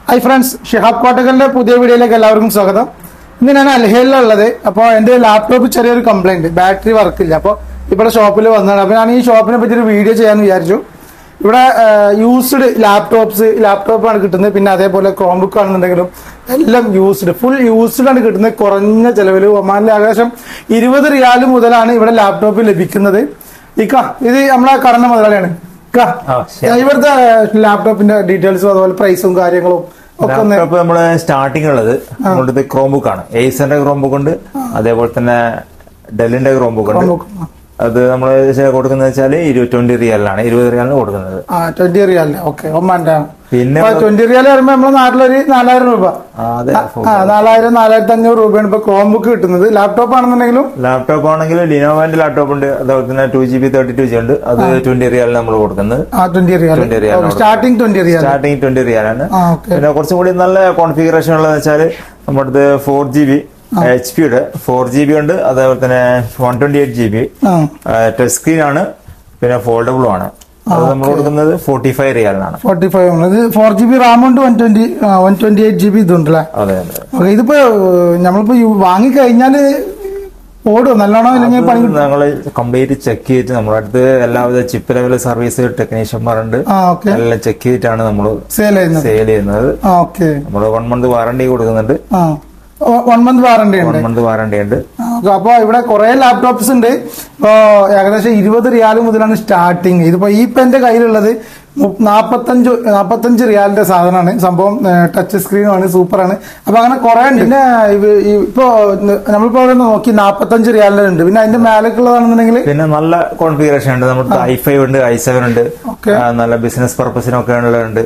Hi friends Shihab കോട്ടകലിന്റെ പുതിയ വീഡിയോയിലേക്ക് എല്ലാവർക്കും സ്വാഗതം ഇന്ന് ഞാൻ അൽഹയിലുള്ളത് അപ്പോൾ എന്റെ ലാപ്ടോപ്പ് ചെറിയൊരു കംപ്ലൈന്റ് ബാറ്ററി വർക്കില്ല അപ്പോൾ ഇവിടെ ഷോപ്പിൽ വന്നതാണ് അപ്പോൾ ഞാൻ ഈ ഷോപ്പിനെ പറ്റി ഒരു വീഡിയോ ചെയ്യാന്ന് വിചാരിച്ചു ഇവിടെ യൂസ്ഡ് ലാപ്ടോപ്സ് ലാപ്ടോപ്പാണ് കിട്ടുന്നത് പിന്നെ അതേപോലെ ക്രോം ബുക്ക് ആണെന്നുണ്ടെങ്കിലും എല്ലാം യൂസ്ഡ് ഫുൾ യൂസ്ഡ് ആണ് കിട്ടുന്നത് കുറഞ്ഞ ചെലവിൽ ഒമാനിലെ ഏകദേശം ഇരുപത് റിയാൽ മുതലാണ് ഇവിടെ ലാപ്ടോപ്പ് ലഭിക്കുന്നത് ഇക്ക ഇത് നമ്മളെ കടന്ന മുതലാളിയാണ് ഇക്ക, ആ, ശരി. ഇവിടുത്തെ ലാപ്ടോപ്പിന്റെ ഡീറ്റെയിൽസും അതുപോലെ പ്രൈസും കാര്യങ്ങളും ഒക്കെ ഒന്ന് ലാപ്ടോപ്പ് നമ്മള് സ്റ്റാർട്ടിംഗ് ഉള്ളത് നമ്മുടെ ക്രോം ബുക്ക് ആണ് എയ്സറിന്റെ ക്രോം ബുക്ക് ഉണ്ട് അതേപോലെ തന്നെ ഡെല്ലിന്റെ ക്രോം ബുക്ക് ഉണ്ട് Chromebook, ആ. അത് നമ്മൾ കൊടുക്കുന്നത് വെച്ചാല് ഇരുപത് ട്വന്റി റിയലിലാണ് ഇരുപത് റിയലിന് കൊടുക്കുന്നത് ആ ട്വന്റി റിയാലേ ഓക്കെ ഒമാന്റെ പിന്നെ ട്വന്റി റിയാൽ പറയുമ്പോൾ നമ്മുടെ നാട്ടിലൊരു നാലായിരം രൂപ ആ, അതെ ആ നാലായിരം നാലായിരത്തി അഞ്ഞൂറ് രൂപയാണ് ഇപ്പൊ ക്രോം ബുക്ക് കിട്ടുന്നത് ലാപ്ടോപ്പ് ആണെന്നുണ്ടെങ്കിലും ലാപ്ടോപ്പ് ആണെങ്കിൽ ലിനോവാന്റെ ലാപ്ടോപ്പ് ഉണ്ട് അതേപോലെ തന്നെ two G B thirty two G ഉണ്ട് അത് ട്വന്റി റിയലിന് നമ്മൾ കൊടുക്കുന്നത് ആ ട്വന്റി റിയാൽ 20 റിയാൽ ആണ് starting twenty riyal starting twenty റിയലാണ് ആ ഓക്കെ പിന്നെ കുറച്ചും കൂടി നല്ല കോൺഫിഗറേഷൻ ഉള്ളതെന്ന് വെച്ചാൽ നമ്മുടെ അടുത്ത് ഫോർ ജി ബി എച്ച് പിയുടെ ഫോർ ജി ബി ഉണ്ട് അതേപോലെ തന്നെ one twenty eight G B ആ ടച്ച് സ്ക്രീൻ ആണ് പിന്നെ ഫോൾഡബിളും ആണ് അത് നമ്മൾ കൊടുക്കുന്നത് ഫോർട്ടി ഫൈവ് റിയാലിനാണ് ഫോർട്ടി ഫൈവ് ഇത് ഫോർ ജി ബി റാം ഉണ്ട് one twenty one twenty eight G B ഇതുണ്ടല്ലേ അതെ അതെ ഓക്കെ ഇതിപ്പോ ഏഹ്, നമ്മളിപ്പോ യു- വാങ്ങിക്കഴിഞ്ഞാല് ഓടും നല്ലോണം ഇല്ലെങ്കിൽ പണി കിട്ടും ഞങ്ങൾ കംപ്ലീറ്റ് ചെക്ക് ചെയ്തിട്ട് നമ്മുടെ അടുത്ത് എല്ലാവിധ ചിപ്പ് ലെവൽ സർവീസ് ടെക്നീഷ്യന്മാരുണ്ട് ആ ഓക്കെ എല്ലാം ചെക്ക് ചെയ്തിട്ടാണ് നമ്മൾ സെയിൽ ചെയ്യുന്നത് സെയിൽ ചെയ്യുന്നത് ആ ഓക്കെ നമ്മൾ വൺ മന്ത് വാറണ്ടി കൊടുക്കുന്നുണ്ട് ആ വൺ മന്ത് വാറണ്ടി ഉണ്ട് വൺ മന്ത് വാറണ്ടി ഉണ്ട് അപ്പൊ ഇവിടെ കുറെ ലാപ്ടോപ്സ് ഉണ്ട് ഇപ്പോ ഏകദേശം ഇരുപത് റിയാൽ മുതലാണ് സ്റ്റാർട്ടിങ് ഇതിപ്പോ ഈ ഇപ്പൊ എന്റെ കയ്യിലുള്ളത് മു- നാപ്പത്തഞ്ച് നാപ്പത്തഞ്ച് റിയാലിന്റെ സാധനമാണ് സംഭവം ടച്ച് സ്ക്രീനുമാണ് സൂപ്പറാണ് അപ്പൊ അങ്ങനെ കുറെ ഉണ്ട് പിന്നെ ഇവ- ഈ- ഇപ്പോ ന- നമ്മളിപ്പോ അവിടെ നോക്കി നാപ്പത്തഞ്ച് റിയാലിന്റെ ഉണ്ട് പിന്നെ അതിന്റെ മേലേക്കുള്ളതാണെന്നുണ്ടെങ്കിൽ പിന്നെ നല്ല കോൺഫിഗറേഷൻ ഉണ്ട് നമ്മുടെ ഐ ഫൈവ് ഉണ്ട് ഐ സെവൻ ഉണ്ട് Okay. ആ, നല്ല ബിസിനസ് പർപ്പസിനൊക്കെ ഉള്ളതുണ്ട്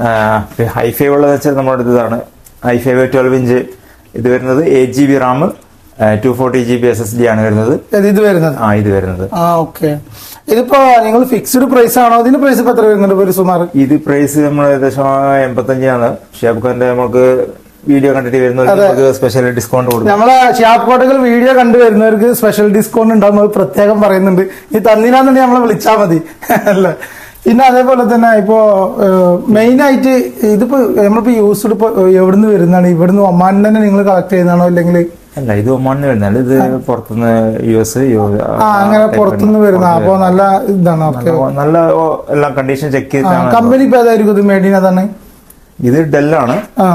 ഐ ഫൈവ് ഉള്ളത് വെച്ചാൽ നമ്മുടെ അടുത്ത് ഇതാണ് ഐ ഫൈവ് ട്വൽവ് ഇഞ്ച് ഇത് വരുന്നത് eight G B RAM two forty G B S S D ആണ് വരുന്നത് ഇത് വരുന്നത് ആ ഇത് വരുന്നത് ആ ഓക്കെ ഇതിപ്പോ നിങ്ങൾ ഫിക്സ്ഡ് പ്രൈസ് ആണോ ഇതിന്റെ പ്രൈസ് ഇപ്പൊ എത്ര വരുന്നുണ്ട് ഇപ്പൊ ഒരു സുമാർ ഇത് പ്രൈസ് നമ്മൾ ഏകദേശം എൺപത്തഞ്ചാണ് ഷേബ് ഖാന്റെ നമുക്ക് വീഡിയോ കണ്ടിട്ട് വരുന്നവർക്ക് നമുക്ക് സ്പെഷ്യൽ ഡിസ്കൗണ്ട് കൊടുക്കും നമ്മളെ ഷാപ്പ് കോട്ടകൾ വീഡിയോ കണ്ടുവരുന്നവർക്ക് സ്പെഷ്യൽ ഡിസ്കൗണ്ട് ഉണ്ടാവും അത് പ്രത്യേകം പറയുന്നുണ്ട് ഈ തന്നില്ലാന്നുണ്ടെങ്കിൽ നമ്മളെ വിളിച്ചാൽ മതി അല്ല പിന്നെ അതേപോലെ തന്നെ ഇപ്പോ മെയിൻ ആയിട്ട് ഇതിപ്പോ നമ്മളിപ്പോ യൂസ്ഡ് ഇപ്പൊ എവിടുന്ന് വരുന്നതാണ് ഇവിടുന്ന് ഒമാനിൽ തന്നെ നിങ്ങൾ കളക്ട് ചെയ്യുന്നതാണോ അല്ലെങ്കിൽ അല്ല ഇത് ഒമാനിന് വരുന്നല്ല ഇത് പുറത്തുനിന്ന് യു എസ് ആ അങ്ങനെ പുറത്തുനിന്ന് വരുന്ന അപ്പൊ നല്ല ഇതാണ് ഓക്കെ നല്ല ഓ, എല്ലാം കണ്ടീഷൻ ചെക്ക് ചെയ്തിട്ടാണ് കമ്പനി ഇപ്പൊ ഏതായിരിക്കും ഇത് മേഡിന തന്നെ ഇത് ഡെല്ലാണ് ആ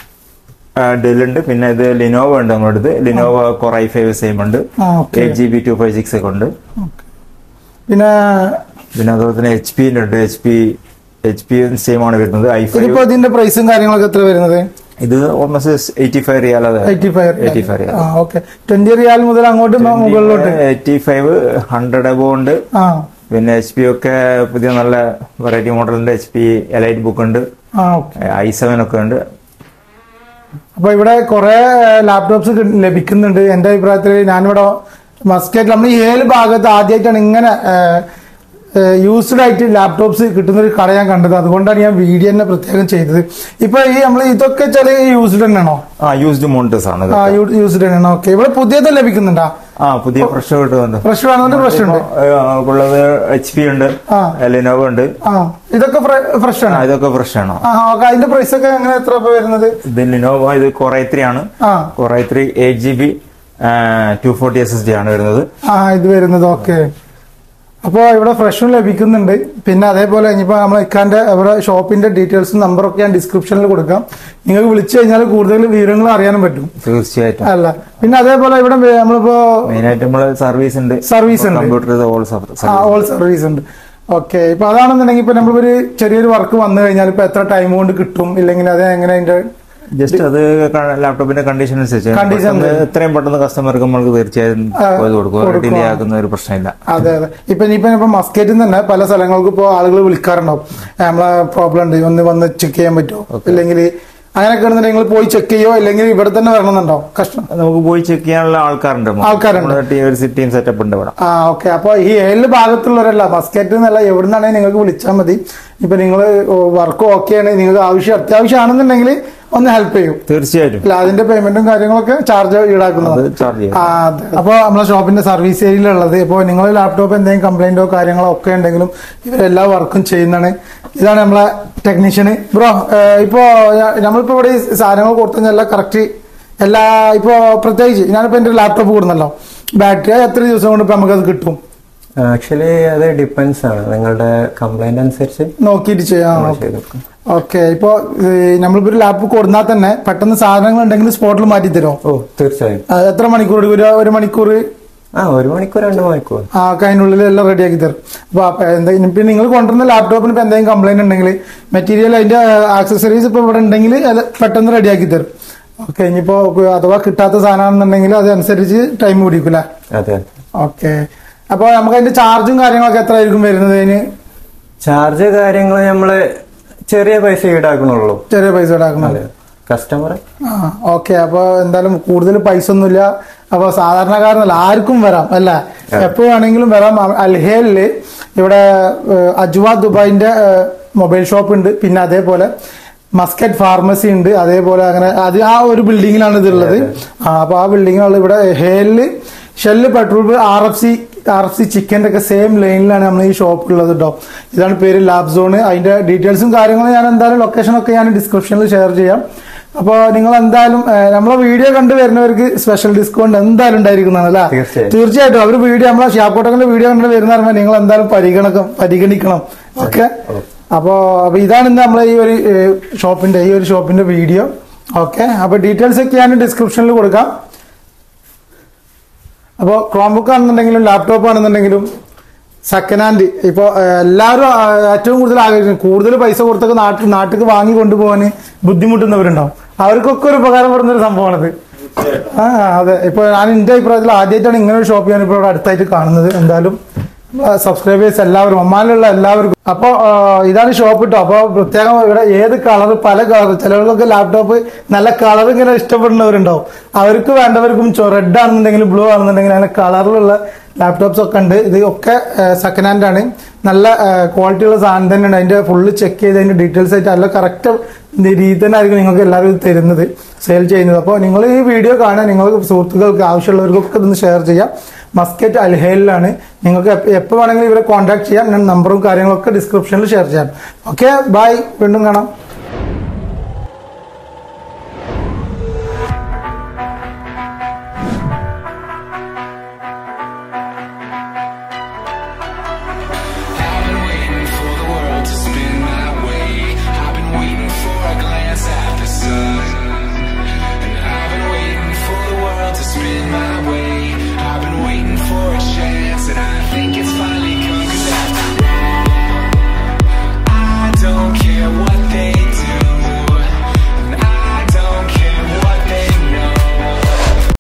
ഡെൽ ഉണ്ട് പിന്നെ ഇത് ലിനോവ ഉണ്ട് നമ്മുടെ അടുത്ത് ലിനോവ കൊറൈ ഫൈവ് സെയിം ഉണ്ട് ആ okay eight G B two five six ഒക്കെ ഉണ്ട് പിന്നെ പിന്നെ അതുപോലെ തന്നെ എച്ച് പി ഉണ്ട് H P H P same ആണ് വരുന്നത് ഐ ഫൈവ് ഇതിപ്പോ ഇതിന്റെ പ്രൈസും കാര്യങ്ങളൊക്കെ എത്ര വരുന്നത് ഇത് ഓൾമോസ്റ്റ് എയ്റ്റി ഫൈവ് റിയാൽ അതെ eighty five eighty five riyal ആ ഓക്കെ ട്വന്റി റിയാൽ മുതൽ അങ്ങോട്ട് മുകളിലോട്ട് എയ്റ്റി ഫൈവ് ഹൺഡ്രഡ് അബോ ഉണ്ട് ആ പിന്നെ എച്ച് പി ഒക്കെ പുതിയ നല്ല വെറൈറ്റി മോഡലുണ്ട് എച്ച് പി എലൈറ്റ് ബുക്ക് ഉണ്ട് ആ ഓക്കെ ഐ സെവൻ ഒക്കെ ഉണ്ട് അപ്പൊ ഇവിടെ കുറെ ലാപ്ടോപ്സ് ലഭിക്കുന്നുണ്ട് എന്റെ അഭിപ്രായത്തിൽ ഞാനിവിടെ മസ്കറ്റ് നമ്മൾ ഈ ഏഴ് ഭാഗത്ത് ആദ്യമായിട്ടാണ് ഇങ്ങനെ യൂസ്ഡ് ആയിട്ട് ലാപ്ടോപ്സ് കിട്ടുന്ന ഒരു കട ഞാൻ കണ്ടത് അതുകൊണ്ടാണ് ഞാൻ വീഡിയോ തന്നെ പ്രത്യേകം ചെയ്തത് ഇപ്പൊ ഈ നമ്മൾ ഇതൊക്കെ ചില യൂസ്ഡ് തന്നെയാണോ ആ യൂസ്ഡ് മോണിറ്റേഴ്സ് ആണ് ഇത് ആ യൂസ്ഡ് തന്നെയാണോ ഓക്കെ ഇവിടെ പുതിയത് ലഭിക്കുന്നുണ്ടാ ആ പുതിയ ഫ്രഷ് കിട്ടുന്നുണ്ട് ഫ്രഷ് വേണമെന്ന് പ്രശ്നമുണ്ട് ഇപ്പൊ ഉള്ളത് എച്ച് പി ഉണ്ട് ആ. ലെനോവോ ഉണ്ട് ആ ഇതൊക്കെ ഫ്രഷ് ആ, ആണ് ഇതൊക്കെ ഫ്രഷ് ആണ് ആ ഓക്കെ അതിന്റെ പ്രൈസ് ഒക്കെ എങ്ങനെ എത്ര ഇപ്പൊ വരുന്നത് ഇത് ലിനോവോ ഇത് കൊറൈ ത്രീ ആണ് ആ core three eight G B two forty S S D ആണ് വരുന്നത് ആ ഇത് വരുന്നത് ഓക്കെ അപ്പോൾ ഇവിടെ ഫ്രഷും ലഭിക്കുന്നുണ്ട് പിന്നെ അതേപോലെ ഇനിയിപ്പോൾ നമ്മൾ ഇക്കാന്റെ അവിടെ ഷോപ്പിന്റെ ഡീറ്റെയിൽസും നമ്പറൊക്കെ ഞാൻ ഡിസ്ക്രിപ്ഷനിൽ കൊടുക്കാം നിങ്ങൾക്ക് വിളിച്ചു കഴിഞ്ഞാൽ കൂടുതൽ വിവരങ്ങൾ അറിയാനും പറ്റും തീർച്ചയായിട്ടും അല്ല പിന്നെ അതേപോലെ ഇവിടെ നമ്മളിപ്പോ മെയിൻ ആയിട്ട് നമ്മള് സർവീസ് ഉണ്ട് സർവീസ് ഉണ്ട് കമ്പ്യൂട്ടർ ഓൾ ആ ഓൾ സർവീസ് ഉണ്ട് ഓക്കെ ഇപ്പൊ അതാണെന്നുണ്ടെങ്കിൽ ഇപ്പൊ നമ്മളൊരു ചെറിയൊരു വർക്ക് വന്നു കഴിഞ്ഞാൽ ഇപ്പൊ എത്ര ടൈം കൊണ്ട് കിട്ടും ഇല്ലെങ്കിൽ അത് എങ്ങനെ അതിന്റെ ജസ്റ്റ് അത് ലാപ്ടോപ്പിന്റെ കണ്ടീഷൻ അനുസരിച്ച് Condition പെട്ടെന്ന് എത്രയും പെട്ടെന്ന് കസ്റ്റമർക്ക് നമ്മൾക്ക് തീർച്ചയായും പോയത് കൊടുക്കും ഡിലേ ആക്കുന്ന ഒരു പ്രശ്നമില്ല അതെ അതെ ഇപ്പൊ ഇനിയിപ്പോ ഇപ്പൊ മസ്കറ്റിൽ നിന്ന് തന്നെ പല സ്ഥലങ്ങൾക്കും ഇപ്പോ ആളുകൾ വിളിക്കാറുണ്ടാവും നമ്മളെ പ്രോബ്ലം ഉണ്ട് ഒന്ന് വന്ന് ചെക്ക് ചെയ്യാൻ പറ്റുമോ ഇല്ലെങ്കിൽ അങ്ങനെയൊക്കെ ഉണ്ടെന്നുണ്ടെങ്കിൽ നിങ്ങൾ പോയി ചെക്ക് ചെയ്യോ അല്ലെങ്കിൽ ഇവിടെ തന്നെ വരണമെന്നുണ്ടോ കഷ്ടം നമുക്ക് പോയി ചെക്ക് ചെയ്യാനുള്ള ആൾക്കാരുണ്ട് ആൾക്കാരുണ്ട്. നമ്മുടെ ഒരു സിറ്റിയും സെറ്റപ്പ് ഉണ്ട് ഇവിടെ ആ ഓക്കെ അപ്പൊ ഈ ഏഴ് ഭാഗത്തുള്ളവരല്ല മസ്കറ്റ് എന്നല്ല എവിടുന്നാണെങ്കിൽ നിങ്ങൾക്ക് വിളിച്ചാൽ മതി ഇപ്പൊ നിങ്ങൾ വർക്ക് ഓക്കെ ആണ് നിങ്ങൾക്ക് ആവശ്യം അത്യാവശ്യമാണെന്നുണ്ടെങ്കിൽ ഒന്ന് ഹെൽപ്പ് ചെയ്യും തീർച്ചയായിട്ടും അല്ല അതിന്റെ പേയ്മെന്റും കാര്യങ്ങളൊക്കെ ചാർജ് ഈടാക്കുന്നത് അത് ചാർജ് ചെയ്യാം ആ, അതെ. അപ്പൊ നമ്മളെ ഷോപ്പിന്റെ സർവീസ് ഏരിയയിലുള്ളത് ഇപ്പോൾ നിങ്ങൾ ലാപ്ടോപ്പ് എന്തെങ്കിലും കംപ്ലൈന്റോ കാര്യങ്ങളോ ഒക്കെ ഉണ്ടെങ്കിലും ഇവരെല്ലാ വർക്കും ചെയ്യുന്നതാണ് ഇതാണ് നമ്മളെ ടെക്നീഷ്യന് ബ്രോ ഇപ്പോ ഞാ- നമ്മളിപ്പോ ഇവിടെ ഈ സാധനങ്ങൾ കൊടുത്തു എല്ലാം കറക്റ്റ് എല്ലാ ഇപ്പോ പ്രത്യേകിച്ച് ഞാനിപ്പോ എന്റെ ലാപ്ടോപ്പ് കൊടുന്നല്ലോ ബാറ്ററി എത്ര ദിവസം കൊണ്ട് ഇപ്പൊ നമുക്കത് കിട്ടും ആക്ച്വലി അത് ഡിപ്പെൻസ് ആണ് നിങ്ങളുടെ കംപ്ലൈന്റ് അനുസരിച്ച് നോക്കിയിട്ട് ചെയ്യാം നമ്മൾ ചെയ്ത് കൊടുക്കും ഓക്കെ ഇപ്പോ ഏഹ്, നമ്മളിപ്പോ ഒരു ലാപ്ടോപ്പ് കൊടുന്നാൽ തന്നെ പെട്ടെന്ന് സാധനങ്ങൾ ഉണ്ടെങ്കിൽ സ്പോട്ടിൽ മാറ്റി തരുമോ ഓ തീർച്ചയായും എത്ര മണിക്കൂർ എടുക്കും? ഒരു ഒരു മണിക്കൂർ ആ ഒരു മണിക്കൂർ രണ്ട് മണിക്കൂർ ആ അതിനുള്ളിൽ എല്ലാം റെഡിയാക്കി തരും അപ്പൊ അപ്പൊ എന്താ ഇപ്പൊ നിങ്ങൾ കൊണ്ടുവരുന്ന ലാപ്ടോപ്പിന് ഇപ്പൊ എന്തെങ്കിലും കംപ്ലൈന്റ് ഉണ്ടെങ്കിൽ മെറ്റീരിയൽ അതിന്റെ ആക്സസറീസ് ഇപ്പൊ ഇവിടെ ഉണ്ടെങ്കിൽ അത് പെട്ടെന്ന് റെഡിയാക്കി തരും ഓക്കെ ഇനിയിപ്പോ അഥവാ കിട്ടാത്ത സാധനമാണെന്നുണ്ടെങ്കിൽ അതനുസരിച്ച് ടൈം പിടിക്കില്ല അതെ ഓക്കെ അപ്പൊ നമുക്ക് അതിന്റെ ചാർജും കാര്യങ്ങളൊക്കെ എത്ര ആയിരിക്കും വരുന്നത് അതിന് ചാർജ് കാര്യങ്ങൾ നമ്മള് ചെറിയ പൈസ ഈടാക്കണുള്ളൂ ചെറിയ പൈസ ഈടാക്കുന്നത് അതെ കസ്റ്റമർ ആ ഓക്കെ അപ്പൊ എന്തായാലും കൂടുതൽ പൈസ ഒന്നുമില്ല അപ്പൊ സാധാരണക്കാരനല്ല ആർക്കും വരാം അല്ല എപ്പോ വേണമെങ്കിലും വരാം അ- അൽഹേലില് ഇവിടെ ഏഹ്, അജ്വ ദുബായിന്റെ ഏഹ്, മൊബൈൽ ഷോപ്പ് ഉണ്ട് പിന്നെ അതേപോലെ മസ്കറ്റ് ഫാർമസി ഉണ്ട് അതേപോലെ അങ്ങനെ അത് ആ ഒരു ബിൽഡിങ്ങിലാണ് ഇതുള്ളത് ആ അപ്പൊ ആ ബിൽഡിങ്ങിലുള്ള ഇവിടെ ഹേലില് Shell petrol R F C R F C ചിക്കൻ്റെ ഒക്കെ സെയിം ലൈനിലാണ് നമ്മൾ ഈ ഷോപ്പ് ഉള്ളത് കേട്ടോ ഇതാണ് പേര് ലാബ് സോൺ അതിന്റെ ഡീറ്റെയിൽസും കാര്യങ്ങളും ഞാൻ എന്തായാലും ലൊക്കേഷൻ ഒക്കെ ഞാൻ ഡിസ്ക്രിപ്ഷനിൽ ഷെയർ ചെയ്യാം അപ്പോൾ നിങ്ങൾ എന്തായാലും ഏഹ്, നമ്മളെ വീഡിയോ കണ്ടു വരുന്നവർക്ക് സ്പെഷ്യൽ ഡിസ്കൗണ്ട് എന്തായാലും ഉണ്ടായിരിക്കുന്നതാണ് അല്ലേ തീർച്ചയായും. തീർച്ചയായിട്ടും അവർ വീഡിയോ നമ്മളെ ഷാപ്പോട്ടങ്ങളുടെ വീഡിയോ കണ്ടു വരുന്ന പറയുമ്പോൾ നിങ്ങൾ എന്തായാലും പരിഗണക്കം പരിഗണിക്കണം ഓക്കെ അപ്പോ അപ്പൊ ഇതാണ് ഇന്ന് നമ്മളെ ഈ ഒരു ഏഹ്, ഷോപ്പിന്റെ ഈ ഒരു ഷോപ്പിന്റെ വീഡിയോ ഓക്കെ അപ്പൊ ഡീറ്റെയിൽസ് ഒക്കെ ഞാൻ ഡിസ്ക്രിപ്ഷനിൽ കൊടുക്കാം അപ്പോൾ ക്രോം ബുക്ക് ആണെന്നുണ്ടെങ്കിലും ലാപ്ടോപ്പ് ആണെന്നുണ്ടെങ്കിലും സെക്കൻഡ് ഹാൻഡ് ഇപ്പോൾ എല്ലാവരും ആ, ഏറ്റവും കൂടുതൽ ആഗ്രഹിക്കും കൂടുതൽ പൈസ കൊടുത്തൊക്കെ നാട്ടിൽ നാട്ടിൽ വാങ്ങി കൊണ്ടുപോകാൻ ബുദ്ധിമുട്ടുന്നവരുണ്ടാവും അവർക്കൊക്കെ ഒരു ഉപകാരപ്പെടുന്ന ഒരു സംഭവമാണിത് ആ അതെ ഇപ്പോൾ ഞാൻ എൻ്റെ അഭിപ്രായത്തിൽ ആദ്യമായിട്ടാണ് ഇങ്ങനെ ഒരു ഷോപ്പ് ഞാൻ ഇപ്പോൾ ഇവിടെ അടുത്തായിട്ട് കാണുന്നത് എന്തായാലും സബ്സ്ക്രൈബേഴ്സ് എല്ലാവരും ഒമാനിലുള്ള എല്ലാവർക്കും അപ്പോൾ ഇതാണ് ഷോപ്പ് കേട്ടോ അപ്പോൾ പ്രത്യേകം ഇവിടെ ഏത് കളർ പല കളർ ചിലവർക്കൊക്കെ ലാപ്ടോപ്പ് നല്ല കളർ ഇങ്ങനെ ഇഷ്ടപ്പെടുന്നവരുണ്ടാവും അവർക്ക് വേണ്ടവർക്കും റെഡ് ആണെന്നുണ്ടെങ്കിലും ബ്ലൂ ആണെന്നുണ്ടെങ്കിലും അങ്ങനെ കളറിലുള്ള ലാപ്ടോപ്സ് ഒക്കെ ഉണ്ട് ഇത് ഒക്കെ സെക്കൻഡ് ഹാൻഡ് ആണ് നല്ല ക്വാളിറ്റി ഉള്ള സാധനം തന്നെയാണ് അതിന്റെ ഫുള്ള് ചെക്ക് ചെയ്ത് അതിന്റെ ഡീറ്റെയിൽസ് ആയിട്ട് നല്ല കറക്റ്റ് രീതി തന്നെ ആയിരിക്കും നിങ്ങൾക്ക് എല്ലാവരും ഇത് തരുന്നത് സെയിൽ ചെയ്യുന്നത് അപ്പോൾ നിങ്ങൾ ഈ വീഡിയോ കാണാൻ നിങ്ങൾക്ക് സുഹൃത്തുക്കൾക്ക് ആവശ്യമുള്ളവർക്കൊക്കെ ഇതൊന്ന് ഷെയർ ചെയ്യാം മസ്കറ്റ് അൽഹേലിലാണ് നിങ്ങൾക്ക് എപ്പോൾ വേണമെങ്കിലും ഇവരെ കോൺടാക്ട് ചെയ്യാം ഞാൻ നമ്പറും കാര്യങ്ങളൊക്കെ ഡിസ്ക്രിപ്ഷനിൽ ഷെയർ ചെയ്യാം ഓക്കെ ബൈ വീണ്ടും കാണാം